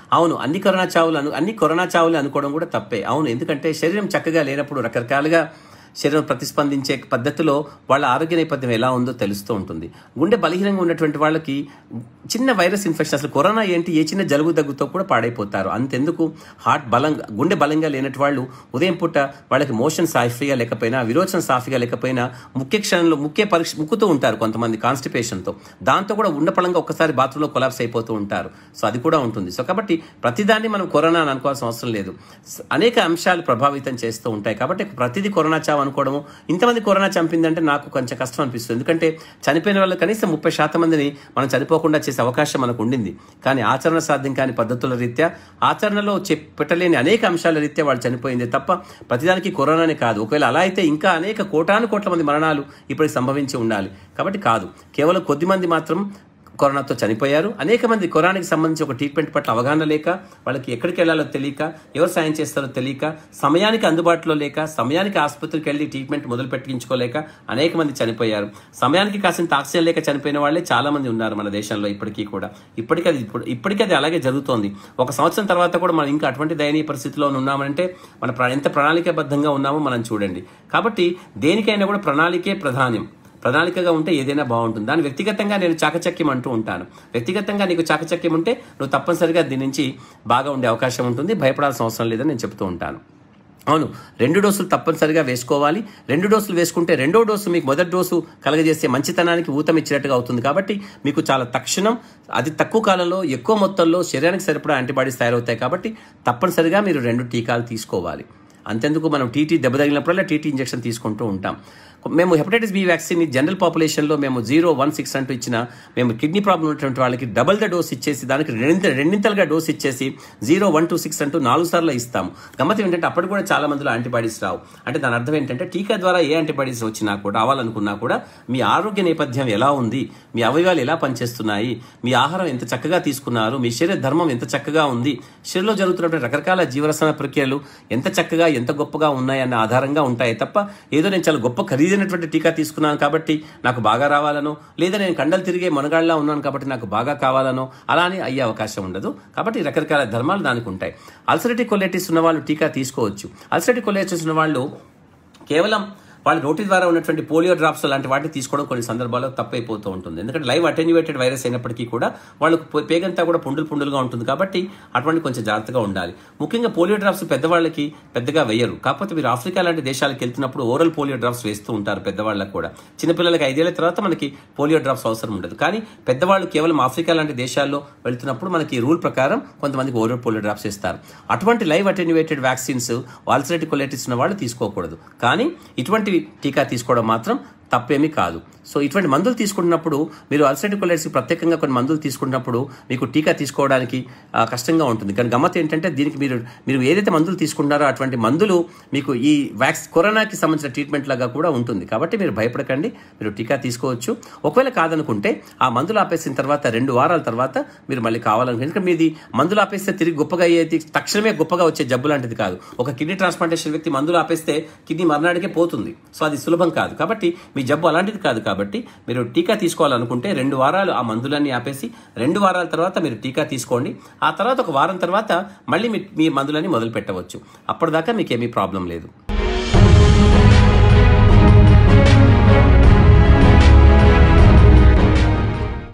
అవును అన్ని కరోనా చావులు అను అన్ని కరోనా చావులు అనుకోవడం కూడా తప్పే అవును ఎందుకంటే శరీరం చక్కగా లేనప్పుడు రకరకాలుగా శరీరం ప్రతిస్పందించే పద్ధతిలో వాళ్ళ ఆరోగ్య నేపథ్యం ఎలా ఉందో తెలుస్తూ ఉంటుంది గుండె బలహీనంగా ఉన్నటువంటి వాళ్ళకి చిన్న వైరస్ ఇన్ఫెక్షన్ అసలు కరోనా ఏంటి ఏ చిన్న జలుబు దగ్గుతో కూడా పాడైపోతారు అంతెందుకు హార్ట్ బలంగా గుండె బలంగా లేనటి వాళ్ళు ఉదయం పూట వాళ్ళకి మోషన్ సాఫీగా లేకపోయినా విరోచన సాఫీగా లేకపోయినా ముఖ్య క్షణంలో ముఖ్య పరీక్ష ముక్కుతూ ఉంటారు కొంతమంది కాన్స్టిపేషన్తో దాంతో కూడా ఉండపళంగా ఒక్కసారి బాత్రూంలో కొలాప్స్ అయిపోతూ ఉంటారు సో అది కూడా ఉంటుంది సో కాబట్టి ప్రతిదాన్ని మనం కరోనా అని అనుకోవాల్సిన అవసరం లేదు స- అనేక అంశాలు ప్రభావితం చేస్తూ ఉంటాయి కాబట్టి ప్రతిదీ కరోనా చావు అనుకోవడము ఇంతమంది కరోనా చంపిందంటే నాకు కొంచెం కష్టం అనిపిస్తుంది ఎందుకంటే చనిపోయిన వాళ్ళు కనీసం ముప్పై శాతం మందిని మనం చనిపోకుండా చేసే అవకాశం మనకు ఉండింది కానీ ఆచరణ సాధ్యం కాని పద్ధతుల రీత్యా ఆచరణలో చెప్ పెట్టలేని అనేక అంశాల రీత్యా వాళ్ళు చనిపోయింది తప్ప ప్రతిదానికి కరోనానే కాదు ఒకవేళ అలా అయితే ఇంకా అనేక కోటాను కోట్ల మంది మరణాలు ఇప్పటికి సంభవించి ఉండాలి కాబట్టి కాదు కేవలం కొద్ది మంది మాత్రం కరోనాతో చనిపోయారు అనేక మంది కరోనాకి సంబంధించి ఒక ట్రీట్మెంట్ పట్ల అవగాహన లేక వాళ్ళకి ఎక్కడికి వెళ్ళాలో తెలియక ఎవరు సాయం చేస్తారో తెలియక సమయానికి అందుబాటులో లేక సమయానికి ఆసుపత్రికి వెళ్ళి ట్రీట్మెంట్ మొదలు పెట్టించుకోలేక అనేక మంది చనిపోయారు సమయానికి కాసింత ఆక్సిజన్ లేక చనిపోయిన వాళ్ళే చాలా మంది ఉన్నారు మన దేశంలో ఇప్పటికీ కూడా ఇప్పటికీ అది ఇప్పుడు ఇప్పటికీ అది అలాగే జరుగుతోంది ఒక సంవత్సరం తర్వాత కూడా మనం ఇంకా అటువంటి దయనీయ పరిస్థితిలో ఉన్నామంటే మన ప్ర- ఎంత ప్రణాళికాబద్ధంగా ఉన్నామో మనం చూడండి కాబట్టి దేనికైనా కూడా ప్రణాళికే ప్రధానం ప్రణాళికగా ఉంటే ఏదైనా బాగుంటుంది దాని వ్యక్తిగతంగా నేను చాకచక్యం అంటూ ఉంటాను వ్యక్తిగతంగా నీకు చాకచక్యం ఉంటే నువ్వు తప్పనిసరిగా దీని నుంచి బాగా ఉండే అవకాశం ఉంటుంది భయపడాల్సిన అవసరం లేదని నేను చెప్తూ ఉంటాను అవును రెండు డోసులు తప్పనిసరిగా వేసుకోవాలి రెండు డోసులు వేసుకుంటే రెండో డోసు మీకు మొదటి డోసు కలగజేసే మంచితనానికి ఊతం ఇచ్చినట్టుగా అవుతుంది కాబట్టి మీకు చాలా తక్షణం అతి తక్కువ కాలంలో ఎక్కువ మొత్తంలో శరీరానికి సరిపడా యాంటీబాడీస్ తయారవుతాయి కాబట్టి తప్పనిసరిగా మీరు రెండు టీకాలు తీసుకోవాలి అంతెందుకు మనం టీటీ దెబ్బ తగిలినప్పుడల్లా టీటీ ఇంజెక్షన్ తీసుకుంటూ ఉంటాం మేము హెపటైటిస్ బి వ్యాక్సిన్ జనరల్ పాపులేషన్లో మేము జీరో వన్ సిక్స్ అంటూ ఇచ్చిన మేము కిడ్నీ ప్రాబ్లం ఉన్నటువంటి వాళ్ళకి డబల్ ద డోస్ ఇచ్చేసి దానికి రెండింత రెండింతలుగా డోస్ ఇచ్చేసి జీరో వన్ టూ సిక్స్ అంటూ నాలుగు సార్లు ఇస్తాము గమ్మతం ఏంటంటే అప్పుడు కూడా చాలా మందిలో యాంటీబాడీస్ రావు అంటే దాని అర్థం ఏంటంటే టీకా ద్వారా ఏ యాంటీబాడీస్ వచ్చినా కూడా రావాలనుకున్నా కూడా మీ ఆరోగ్య నేపథ్యం ఎలా ఉంది మీ అవయవాలు ఎలా పనిచేస్తున్నాయి మీ ఆహారం ఎంత చక్కగా తీసుకున్నారు మీ శరీర ధర్మం ఎంత చక్కగా ఉంది శరీరంలో జరుగుతున్నటువంటి రకరకాల జీవరసాయన ప్రక్రియలు ఎంత చక్కగా ఎంత గొప్పగా ఉన్నాయన్న ఆధారంగా ఉంటాయి తప్ప ఏదో నేను చాలా గొప్ప ఖరీదైనటువంటి టీకా తీసుకున్నాను కాబట్టి నాకు బాగా రావాలనో లేదా నేను కండలు తిరిగే మనగాళ్ళ ఉన్నాను కాబట్టి నాకు బాగా కావాలనో అలా అని అయ్యే అవకాశం ఉండదు కాబట్టి రకరకాల ధర్మాలు దానికి ఉంటాయి అల్సరేటివ్ కొలైటిస్ ఉన్న వాళ్ళు టీకా తీసుకోవచ్చు అల్సరేటివ్ కొలైటిస్ ఉన్న వాళ్ళు కేవలం వాళ్ళ నోటి ద్వారా ఉన్నటువంటి పోలియో డ్రాప్స్ లాంటి వాటిని తీసుకోవడం కొన్ని సందర్భాల్లో తప్పైపోతూ ఉంటుంది ఎందుకంటే లైవ్ అటెన్యువేటెడ్ వైరస్ అయినప్పటికీ కూడా వాళ్ళకు పే- పేగంతా కూడా పుండులు పుండులుగా ఉంటుంది కాబట్టి అటువంటి కొంచెం జాగ్రత్తగా ఉండాలి ముఖ్యంగా పోలియో డ్రాప్స్ పెద్దవాళ్ళకి పెద్దగా వేయరు కాకపోతే మీరు ఆఫ్రికా లాంటి దేశాలకు వెళ్తున్నప్పుడు ఓరల్ పోలియో డ్రాప్స్ వేస్తూ ఉంటారు పెద్దవాళ్ళకు కూడా చిన్నపిల్లలకి ఐదేళ్ల తర్వాత మనకి పోలియో డ్రాప్స్ అవసరం ఉండదు కానీ పెద్దవాళ్ళు కేవలం ఆఫ్రికా లాంటి దేశాల్లో వెళ్తున్నప్పుడు మనకి ఈ రూల్ ప్రకారం కొంతమందికి ఓరల్ పోలియో డ్రాప్స్ ఇస్తారు అటువంటి live attenuated vaccines ulcerative colitis ఉన్న వాళ్ళు తీసుకోకూడదు కానీ ఇటువంటి టీకా తీసుకోవడం మాత్రం తప్పేమీ కాదు సో ఇటువంటి మందులు తీసుకుంటున్నప్పుడు మీరు అల్సరేటివ్ కొలైటిస్కి ప్రత్యేకంగా కొన్ని మందులు తీసుకుంటున్నప్పుడు మీకు టీకా తీసుకోవడానికి ఆ, కష్టంగా ఉంటుంది కానీ గమ్మత్ ఏంటంటే దీనికి మీరు మీరు ఏదైతే మందులు తీసుకుంటారో అటువంటి మందులు మీకు ఈ వ్యాక్స్ కరోనాకి సంబంధించిన ట్రీట్మెంట్ లాగా కూడా ఉంటుంది కాబట్టి మీరు భయపడకండి మీరు టీకా తీసుకోవచ్చు ఒకవేళ కాదనుకుంటే ఆ మందులు ఆపేసిన తర్వాత రెండు వారాల తర్వాత మీరు మళ్ళీ కావాలనుకుంటే ఎందుకంటే మీది మందులు ఆపేస్తే తిరిగి గొప్పగా అయ్యేది తక్షణమే గొప్పగా వచ్చే జబ్బు లాంటిది కాదు ఒక కిడ్నీ ట్రాన్స్ప్లాంటేషన్ వ్యక్తి మందులు ఆపేస్తే కిడ్నీ మర్నాడికే పోతుంది సో అది సులభం కాదు కాబట్టి మీ జబ్బు అలాంటిది కాదు కాబట్టి మీరు టీకా తీసుకోవాలనుకుంటే రెండు వారాలు ఆ మందులన్నీ ఆపేసి రెండు వారాల తర్వాత మీరు టీకా తీసుకోండి ఆ తర్వాత ఒక వారం తర్వాత మళ్ళీ మీ మీ మందులని మొదలు పెట్టవచ్చు అప్పటిదాకా మీకు ఏమీ ప్రాబ్లం లేదు